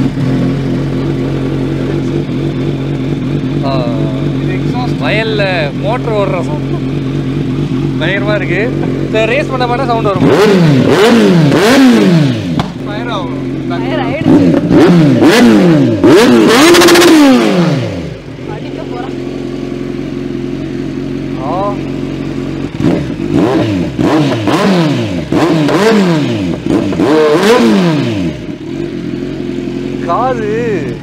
ஆ, வயல்ல மோட்டர் ஓடுற சவுண்ட் பயங்கரமா இருக்கு ரேஸ் பண்ண பண்ண சவுண்ட் வரும் ஃபயர் ஆகும் ஃபயர் ஆயிடுச்சு அடிக்க போறான் ஆ காது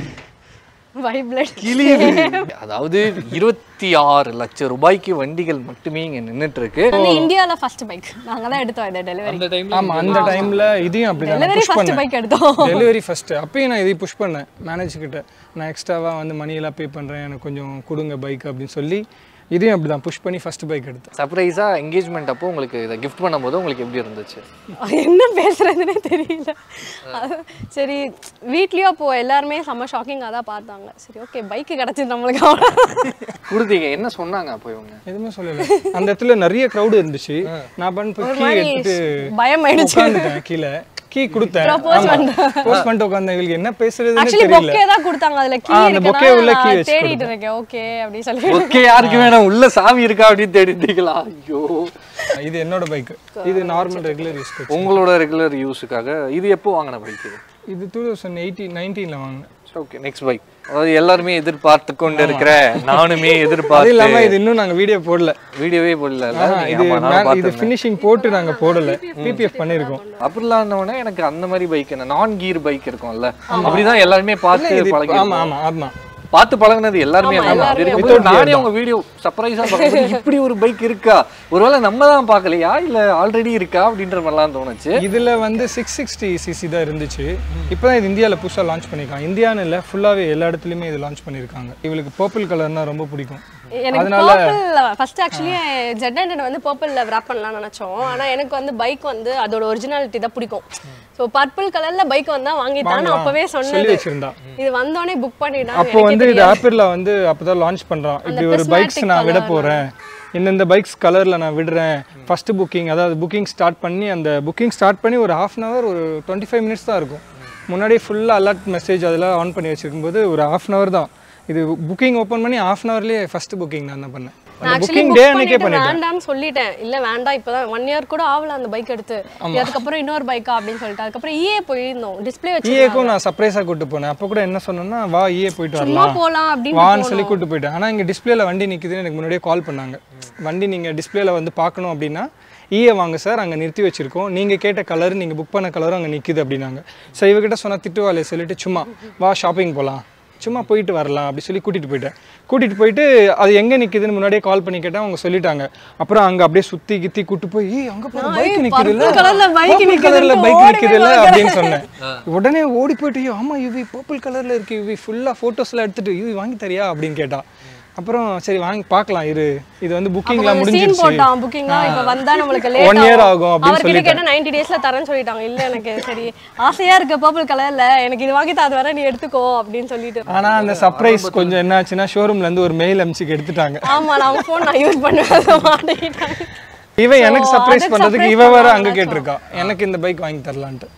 வைப்லெட் கிளியுது அதாவது இருபத்தி ஆறு லட்சம் ரூபாய்க்கு வண்டிகள் மட்டுமே இங்க நின்னுட்டு இருக்கு வந்து இந்தியால ஃபர்ஸ்ட் பைக் நாங்க தான் எடுத்தோம் இதை டெலிவரி அந்த டைம்ல ஆமா அந்த டைம்ல இதையும் அப்படிதான் டெலிவரி புஷ் ஃபர்ஸ்ட் பண்ணேன் பைக் எடுத்தோம் டெலிவரி ஃபர்ஸ்ட் அப்பயும் நான் இதையும் புஷ் பண்ணேன் மேனேஜ் கிட்ட நான் எக்ஸ்ட்ராவா வந்து மணியெல்லாம் பே பண்றேன் எனக்கு கொஞ்சம் கொடுங்க பைக் அப்படின்னு சொல்லி இதையும் அப்படிதான் புஷ் பண்ணி ஃபர்ஸ்ட் பைக் எடுத்தேன் சர்ப்ரைஸா என்கேஜ்மெண்ட் அப்போ உங்களுக்கு இதை கிஃப்ட் பண்ணும்போது உங்களுக்கு எப்படி இருந்துச்சு என்ன பேசுறதுனே தெரியல அது சரி வீட்லயும் அப்போ எல்லாருமே செம்ம ஷாக்கிங்காக தான் பார்த்தாங்க சரி ஓகே பைக் கிடச்சிது நம்மளுக்கு அவ்வளோ கொடுத்தீங்க என்ன சொன்னாங்க அப்போ இவங்க எதுவுமே சொல்லல அந்த இடத்துல நிறைய க்ரௌடு இருந்துச்சு நான் பண்ண போய் கீ எடுத்துட்டு பயம் ஆயிடுச்சு உட்காந்துட்டேன் கீழே கீ கொடுத்தேன் Propose போஸ்ட் பண்ணிட்டு உட்காந்தேன் இவங்களுக்கு என்ன பேசுறதுன்னு ஆக்சுவலி தெரியல பொக்கே தான் கொடுத்தாங்க அதுல கீ ஆ, அந்த bouquet உள்ள key இருக்கு வச்சு தேடிட்டு இருக்கேன் ஓகே அப்படி சொல்லி ஓகே யாருக்கு வேணும் உள்ள சாவி இருக்கா அப்படின்னு தேடிட்டீங்களா ஐயோ இது என்னோட பைக் இது நார்மல் ரெகுலர் யூஸ் உங்களோட ரெகுலர் யூஸுக்காக இது எப்போ வாங்கின பைக் இது இது டூ தௌசண்ட் எயிட்டீன் நைன்டீனில் வாங்கினேன் ஓகே நெக்ஸ்ட் பைக் அதாவது எல்லாருமே எதிர்பார்த்து கொண்டு இருக்கிற நானுமே அது எதிர்பார்த்து இல்லாம இது இன்னும் நாங்க வீடியோ போடல வீடியோவே போடல ஆஹா, இது மே- இது ஃபினிஷிங் போட்டு நாங்க போடல பிபிஎஃப் பண்ணிருக்கோம் அப்படிலாம் இருந்தவொடனே எனக்கு அந்த மாதிரி பைக் என்ன நான் கீர் பைக் இருக்கும்ல அப்படிதான் எல்லாருமே பார்த்து பழகி ஆமா ஆமா ஆமா பார்த்து பழகுனது எல்லாருமே ஆமா, அதான். எல்லாருமே இதுக்கப்புறம் நானே உங்க வீடியோ சர்ப்ரைஸா பார்க்கும்போது இப்படி ஒரு பைக் இருக்கா ஒருவேளை நம்ம தான் பார்க்கலையா இல்ல ஆல்ரெடி இருக்கா அப்படின்ற மாதிரிலாம் தோணுச்சு இதுல வந்து சிக்ஸ் சிக்ஸ்டி சிசி தான் இருந்துச்சு இப்பதான் இது இந்தியால புதுசா லான்ச் பண்ணிருக்காங்க இந்தியான்னு இல்ல ஃபுல்லாவே எல்லா இடத்துலயுமே இது லான்ச் பண்ணிருக்காங்க இவளுக்கு பர்பிள் கலர்னா ரொம்ப பிடிக்கும் எனக்கு அதனால- purple first actually jet hundred வந்து பர்பிள்ல wrap பண்ணலாம்னு நினைச்சோம் ஆனா எனக்கு வந்து பைக் வந்து அதோட ஒரிஜினாலிட்டி தான் பிடிக்கும் ஸோ பர்பிள் கலர்ல பைக் வந்தா வாங்கிட்டான் நான் அப்பவே சொல்லி சொன்னது வச்சிருந்தா இது வந்தோடனே புக் பண்ணிட்டான் அப்போ வந்து இது ஆப்பிள்ல வந்து அப்பதான் லான்ச் பண்றான் இப்படி ஒரு பைக்ஸ் நான் விட போறேன் இந்தந்த பைக்ஸ் கலர்ல நான் விடுறேன் ஃபர்ஸ்ட் புக்கிங் அதாவது புக்கிங் ஸ்டார்ட் பண்ணி அந்த புக்கிங் ஸ்டார்ட் பண்ணி ஒரு ஹாஃப் அன் ஹவர் ஒரு டுவெண்ட்டி ஃபைவ் மினிட்ஸ் தான் இருக்கும் முன்னாடி ஃபுல்லாக அலர்ட் மெசேஜ் அதெல்லாம் ஆன் பண்ணி வச்சிருக்கும் போது ஒரு ஹாஃப் அன் ஹவர் தான் இது புக்கிங் ஓப்பன் பண்ணி ஹாஃப் அன் ஹவர்லேயே ஃபர்ஸ்ட் புக்கிங் நான் தான் பண்ணேன் அந்த ஆக்சுவலி புக்கிங் புக் டே அன்னைக்கே பண்ணிட்டு பண்ணிட்டேன் வேண்டாம்னு சொல்லிட்டேன் இல்ல வேண்டாம் இப்பதான் ஒன் இயர் கூட ஆகல அந்த பைக் எடுத்து அதுக்கப்புறம் இன்னொரு பைக்கா அப்படின்னு சொல்லிட்டு அதுக்கப்புறம் இஏ போயிருந்தோம் டிஸ்பிளே வச்சு இஏக்கும் நான் சர்ப்ரைஸாக கூட்டு போனேன் அப்போ கூட என்ன சொன்னேன்னா வா இஏ போயிட்டு சும்மா வரலாம் போலாம் அப்படின்னு வான்னு சொல்லி கூட்டு போயிட்டேன் ஆனால் இங்கே டிஸ்பிளேல வண்டி நிற்குதுன்னு எனக்கு முன்னாடியே கால் பண்ணாங்க வண்டி நீங்கள் டிஸ்பிளேல வந்து பார்க்கணும் அப்படின்னா ஈஏ வாங்க சார் அங்கே நிறுத்தி வச்சிருக்கோம் நீங்கள் கேட்ட கலர் நீங்கள் புக் பண்ண கலரும் அங்கே நிற்குது அப்படின்னாங்க சரி இவகிட்ட சொன்னால் திட்டுவாளே சொல்லிட்டு சும்மா வா ஷாப்பிங் போகலாம் சும்மா போயிட்டு வரலாம் அப்படி சொல்லி கூட்டிகிட்டு போயிட்டேன் கூட்டிகிட்டு போயிட்டு அது எங்கே நிற்குதுன்னு முன்னாடியே கால் பண்ணி கேட்டேன் அவங்க சொல்லிட்டாங்க அப்புறம் அங்கே அப்படியே சுற்றி கித்தி கூட்டு போய் ஏய் அங்கே போய் பைக் நிற்குதுல்ல purple colourல bike பர்பிள் கலர்ல நிக்குதுன்ட்டு பைக் ஓடி நிற்குதுல்ல அப்படின்னு சொன்னேன் உடனே ஓடி போயிட்டு "ஐயோ, ஆமா யுவி பர்பிள் கலர்ல இருக்கு யுவி ஃபுல்லா போட்டோஸ்லாம் எடுத்துட்டு யுவி வாங்கி தரியா அப்படின்னு கேட்டா அப்புறம் சரி வாங்கி பார்க்கலாம் இரு இது வந்து புக்கிங்லாம் சீன் முடிஞ்சிருச்சு போட்டான் புக்கிங்லாம் இப்ப வந்தா நம்மளுக்கு லேட் One year ஆகும் அப்படின்னு அவர்கிட்ட கேட்டா 90 டேஸ்ல தரேன்னு சொல்லிட்டாங்க இல்ல எனக்கு சரி ஆசையா இருக்கு பர்பிள் கலர்ல எனக்கு இது வாங்கி தாது வர நீ எடுத்துக்கோ அப்படின்னு சொல்லிட்டு ஆனா அந்த சர்ப்ரைஸ் கொஞ்சம் என்ன ஆச்சுன்னா ஷோரூம்ல இருந்து ஒரு மெயில் அனுப்பிச்சு எடுத்துட்டாங்க ஆமா நான் அவங்க ஃபோன் நான் யூஸ் பண்ணுவேன் மாட்டிக்கிட்டாங்க இவன் எனக்கு So, சர்ப்ரைஸ் அதுக்கு பண்றதுக்கு surprise இவ வேற பண்ணலாம் அங்க கேட்டிருக்கா எனக்கு இந்த பைக் வாங்கி தரலான்ட்டு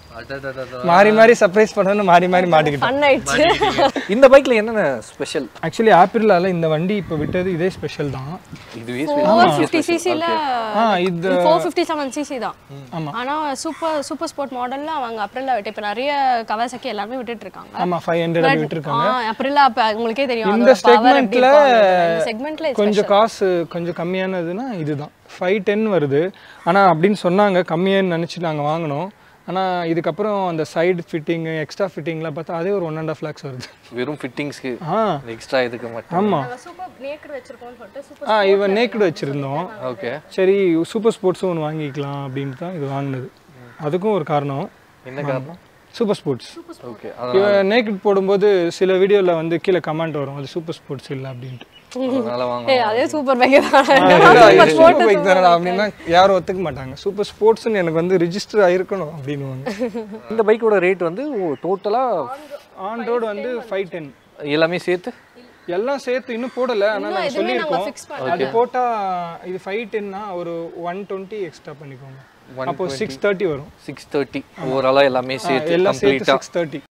மாறி மாறி சர்ப்ரைஸ் பண்ணணும்னு மாறி மாறி மாட்டிக்கிட்டோம் ஃபன் ஆயிடுச்சு இந்த பைக்ல என்னென்ன ஸ்பெஷல் ஆக்சுவலி ஆப்பிரிலால இந்த வண்டி இப்போ விட்டது இதே ஸ்பெஷல் தான் இதுவே ஃபோர் ஃபிஃப்டி சிசில ஆ இது ஃபோர் ஃபிஃப்டி செவன் சிசி தான் ஆமா. ஆனா சூப்பர் சூப்பர் ஸ்போர்ட் மாடல்ல அவங்க அப்ரில்ல விட்டு இப்ப நிறைய கவாசக்கி எல்லாமே விட்டுட்டு இருக்காங்க ஆமா ஃபைவ் ஹண்ட்ரட் அப்படி விட்டுருக்காங்க அப்ரில்ல அப்ப உங்களுக்கே தெரியும் இந்த அதோட power எப்படி செக்மெண்ட்ல இருக்கும் இந்த செக்மெண்ட்ல கொஞ்சம் காசு கொஞ்சம் கம்மியானதுன்னா இதுதான் ஃபைவ் டென் வருது ஆனா அப்படின்னு சொன்னாங்க கம்மியான்னு நினைச்சு நாங்க வாங்கினோம் ஆனா இதுக்கப்புறம் அந்த சைடு ஃபிட்டிங் எக்ஸ்ட்ரா ஃபிட்டிங்லாம் பார்த்தா அதே ஒரு ஒன் அண்ட் ஆஃப் லேக்ஸ் வருது வெறும் ஃபிட்டிங்ஸ்க்கு ஆ எக்ஸ்ட்ரா இதுக்கு மட்டும் ஆமா சூப்பர் நேக்கர் வச்சிருக்கோம்னு சொல்லிட்டு சூப்பர் ஆ இவன் நேக்கடு வச்சிருந்தோம் ஓகே சரி சூப்பர் ஸ்போர்ட்ஸும் ஒன்று வாங்கிக்கலாம் அப்படின்ட்டு தான் இது வாங்கினது அதுக்கும் ஒரு காரணம் என்ன காரணம் சூப்பர் ஸ்போர்ட்ஸ் ஓகே இவன் நேக்கட் போடும்போது சில வீடியோவில் வந்து கீழே கமெண்ட் வரும் அது சூப்பர் ஸ்போர்ட்ஸ் இல்லை அப்படின்ட்டு அதனால வாங்க ஏய் அதே சூப்பர் பைக் தான் சூப்பர் பைக் தானடா அப்படின்னா யாரும் ஒத்துக்க மாட்டாங்க சூப்பர் ஸ்போர்ட்ஸ்னு எனக்கு வந்து ரிஜிஸ்டர் ஆயிருக்கணும் அப்படின்னுவாங்க இந்த பைக்கோட ரேட் வந்து டோட்டலா ஆன் ரோடு வந்து ஃபைவ் டென் எல்லாமே சேர்த்து எல்லாம் சேர்த்து இன்னும் போடல ஆனால் நாங்கள் எதுவுமே நாங்க சொல்லியிருக்கோம் fix அது போட்டா இது ஃபைவ் டென்னா ஒரு ஒன் டுவெண்ட்டி எக்ஸ்ட்ரா பண்ணிக்கோங்க அப்போ சிக்ஸ் தேர்ட்டி வரும் சிக்ஸ் தேர்ட்டி ஓவராலாக எல்லாமே சேர்த்து எல்லாம் சேர்த்து கம்ப்ளீட்டாக சிக்ஸ் தேர்ட்டி